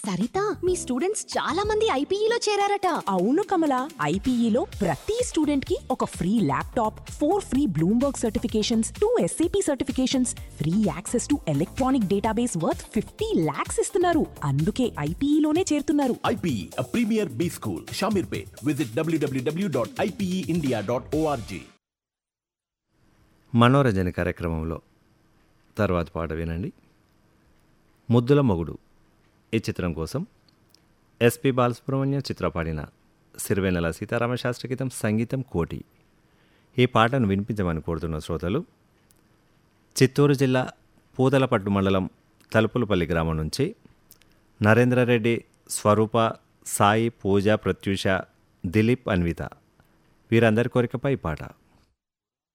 సరిత మీ students చాలా మంది ఐపీఈలో చేరారట అవును కమల ఐపీఈలో ప్రతి స్టూడెంట్ కి ఒక free laptop four free Bloomberg certifications two SAP certifications free access to electronic database worth fifty lakhs ఇస్తున్నారు అందుకే ఐపీఈలోనే చేరుతున్నారు IPE, a premier B school, Shamirpet. Visit www.ipeindia.org. మనోరంజన కార్యక్రమంలో తర్వాత పాట వినండి ముద్దుల మొగుడు ఈ చిత్రం కోసం ఎస్పి బాలసుబ్రహ్మణ్యం చిత్ర పాడిన సిరివెన్నెల సీతారామ శాస్త్రి గీతం సంగీతం కోటి ఈ పాటను వినిపించమని కోరుతున్న శ్రోతలు చిత్తూరు జిల్లా పూతలపట్టు మండలం తలుపులపల్లి గ్రామం నుంచి నరేంద్రరెడ్డి స్వరూప సాయి పూజ ప్రత్యూష దిలీప్ అన్విత వీరందరి కోరికపై ఈ పాట